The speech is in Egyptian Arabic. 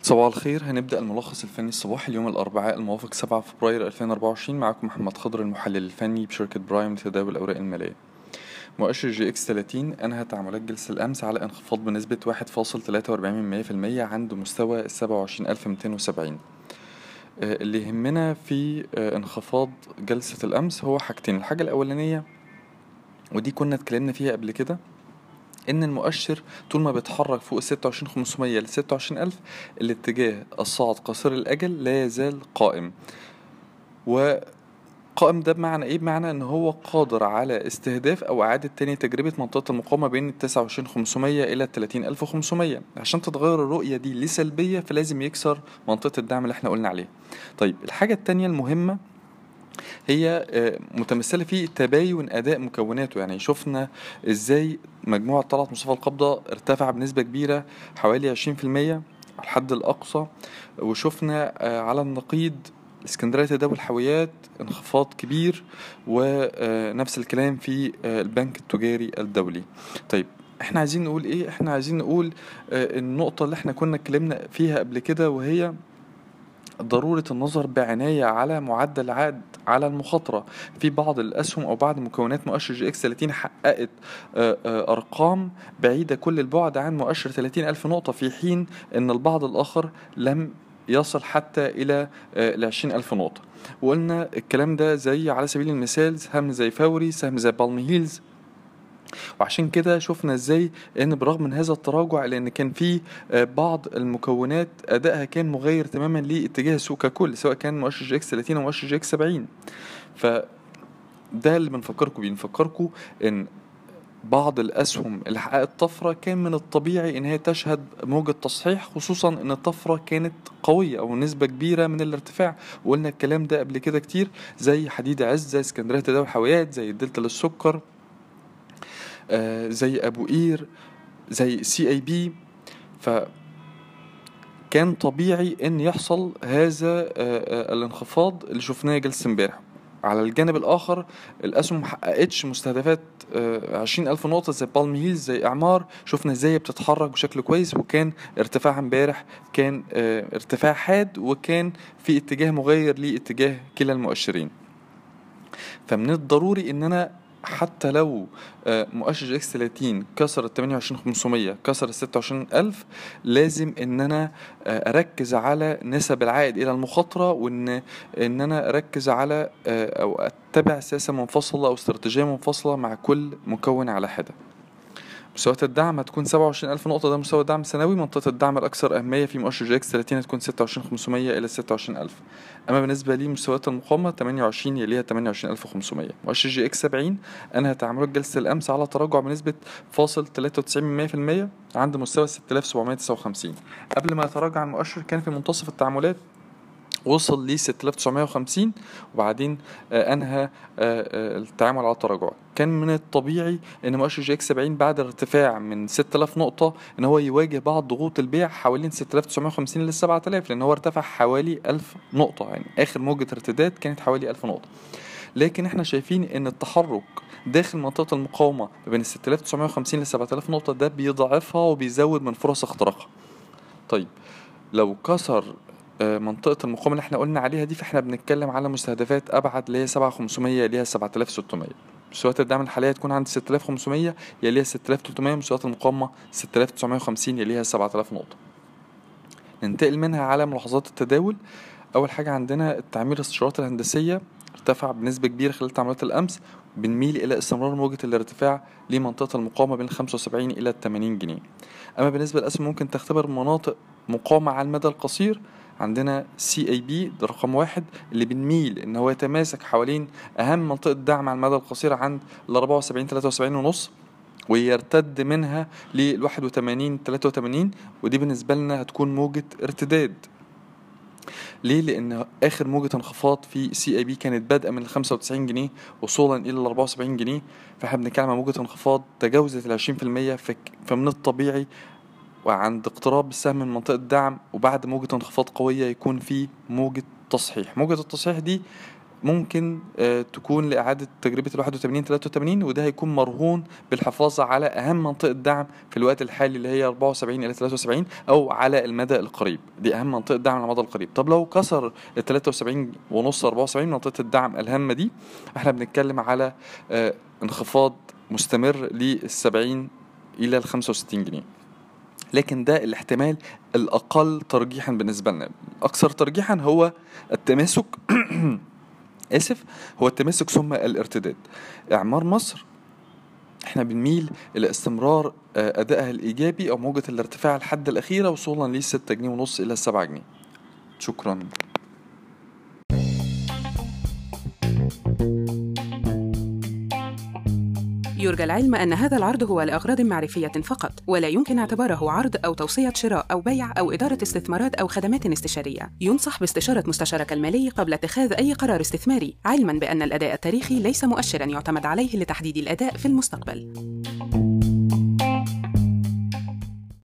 صباح الخير هنبدأ الملخص الفني الصباحي اليوم الأربعاء الموافق 7 فبراير 2024 معكم محمد خضر المحلل الفني بشركة برايم لتداول الأوراق المالية مؤشر جي اكس 30 أنهى تعاملات جلسة الأمس على انخفاض بنسبة 1.43% عند مستوى 27270 اللي يهمنا في آه، انخفاض جلسة الأمس هو حاجتين الحاجة الأولانية ودي كنا اتكلمنا فيها قبل كده ان المؤشر طول ما بيتحرك فوق ال 26500 ل 26000 الاتجاه الصاعد قصير الاجل لا يزال قائم وقائم ده بمعنى ايه بمعنى ان هو قادر على استهداف او اعادة تاني تجربة منطقة المقاومة بين ال 29500 الى ال 30500 عشان تتغير الرؤية دي لسلبية فلازم يكسر منطقة الدعم اللي احنا قلنا عليها طيب الحاجة التانية المهمة هي آه، متمثلة في تباين أداء مكوناته يعني شفنا إزاي مجموعة طلعت مصطفى القبضة ارتفع بنسبة كبيرة حوالي 20% الحد الأقصى وشفنا آه، على النقيض اسكندرية تداول الحاويات انخفاض كبير ونفس الكلام في آه، البنك التجاري الدولي طيب احنا عايزين نقول ايه احنا عايزين نقول آه، النقطة اللي احنا كنا اتكلمنا فيها قبل كده وهي ضرورة النظر بعناية على معدل العائد على المخاطرة في بعض الأسهم أو بعض مكونات مؤشر جي إكس 30 حققت آه، آه، أرقام بعيدة كل البعد عن مؤشر 30 ألف نقطة في حين أن البعض الآخر لم يصل حتى إلى ال 20 ألف نقطة وقلنا الكلام ده زي على سبيل المثال سهم زي فوري سهم زي بالم هيلز وعشان كده شفنا ازاي ان برغم من هذا التراجع لان كان في آه، بعض المكونات ادائها كان مغاير تماما لاتجاه السوق ككل سواء كان مؤشر جي اكس 30 او مؤشر جي اكس 70 ف ده اللي بنفكركم بيه بنفكركم ان بعض الاسهم اللي حققت طفره كان من الطبيعي ان هي تشهد موجه تصحيح خصوصا ان الطفره كانت قويه او نسبه كبيره من الارتفاع وقلنا الكلام ده قبل كده كتير زي حديد عز زي اسكندريه تداول حاويات زي الدلتا للسكر آه، زي ابو قير زي سي اي بي ف كان طبيعي ان يحصل هذا آه، آه، الانخفاض اللي شفناه جلسة امبارح على الجانب الاخر الاسهم محققتش مستهدفات عشرين الف نقطة زي بالم هيلز زي اعمار شفنا ازاي بتتحرك بشكل كويس وكان ارتفاعها امبارح كان آه، ارتفاع حاد وكان في اتجاه مغاير لاتجاه كلا المؤشرين فمن الضروري ان انا حتى لو آه، مؤشر جي اكس 30 كسر ال 28500 كسر ال 26000 لازم ان انا آه، اركز على نسب العائد الى المخاطره وان ان انا اركز على آه، او اتبع سياسه منفصله او استراتيجيه منفصله مع كل مكون على حده مستويات الدعم هتكون 27000 نقطة ده مستوى دعم سنوي منطقة الدعم الأكثر أهمية في مؤشر جي اكس 30 هتكون 26500 إلى 26000 أما بالنسبة لمستويات المقاومة 28 يليها 28500 مؤشر جي اكس 70 أنهى تعاملات جلسة الأمس على تراجع بنسبة فاصل 93% عند مستوى 6759 قبل ما يتراجع المؤشر كان في منتصف التعاملات وصل ل 6950 وبعدين آه، انهى آه، آه، التعامل على التراجع كان من الطبيعي ان مؤشر جي اكس 70 بعد ارتفاع من 6000 نقطه ان هو يواجه بعض ضغوط البيع حوالين 6950 ل 7000 لان هو ارتفع حوالي 1000 نقطه يعني اخر موجه ارتداد كانت حوالي 1000 نقطه لكن احنا شايفين ان التحرك داخل منطقه المقاومه ما بين 6950 ل 7000 نقطه ده بيضاعفها وبيزود من فرص اختراقها طيب لو كسر آه، منطقة المقاومة اللي احنا قلنا عليها دي فاحنا بنتكلم على مستهدفات أبعد اللي هي 7500 اللي هي 7600 مستويات الدعم الحالية تكون عند 6500 يليها 6300 مستويات المقاومة 6950 يليها 7000 نقطة ننتقل منها على ملاحظات التداول أول حاجة عندنا التعمير الاستشارات الهندسية ارتفع بنسبة كبيرة خلال تعاملات الأمس بنميل إلى استمرار موجة الارتفاع لمنطقة المقاومة بين 75 إلى 80 جنيه أما بالنسبة للأسهم ممكن تختبر مناطق مقاومة على المدى القصير عندنا سي اي بي ده رقم واحد اللي بنميل ان هو يتماسك حوالين اهم منطقه دعم على المدى القصير عند ال 74 73 ونص ويرتد منها لل 81 83 ودي بالنسبه لنا هتكون موجه ارتداد ليه؟ لأن آخر موجة انخفاض في سي اي بي كانت بادئة من ال 95 جنيه وصولا إلى ال 74 جنيه فاحنا بنتكلم عن موجة انخفاض تجاوزت ال 20% فك- فمن الطبيعي وعند اقتراب السهم من منطقة دعم وبعد موجة انخفاض قوية يكون في موجة تصحيح موجة التصحيح دي ممكن آه، تكون لإعادة تجربة ال 81 83 وده هيكون مرهون بالحفاظ على أهم منطقة دعم في الوقت الحالي اللي هي 74 إلى 73 أو على المدى القريب دي أهم منطقة دعم على المدى القريب طب لو كسر ال 73 ونص 74 منطقة الدعم الهامة دي احنا بنتكلم على آه، انخفاض مستمر لل 70 إلى ال 65 جنيه لكن ده الاحتمال الأقل ترجيحا بالنسبة لنا الأكثر ترجيحا هو التماسك آسف هو التماسك ثم الارتداد إعمار مصر احنا بنميل إلى استمرار آه، أدائها الإيجابي أو موجة الارتفاع الحد الأخيرة وصولا ل 6 جنيه ونص إلى 7 جنيه شكرا يرجى العلم أن هذا العرض هو لأغراض معرفية فقط ولا يمكن اعتباره عرض أو توصية شراء أو بيع أو إدارة استثمارات أو خدمات استشارية ينصح باستشارة مستشارك المالي قبل اتخاذ أي قرار استثماري علما بأن الأداء التاريخي ليس مؤشرا يعتمد عليه لتحديد الأداء في المستقبل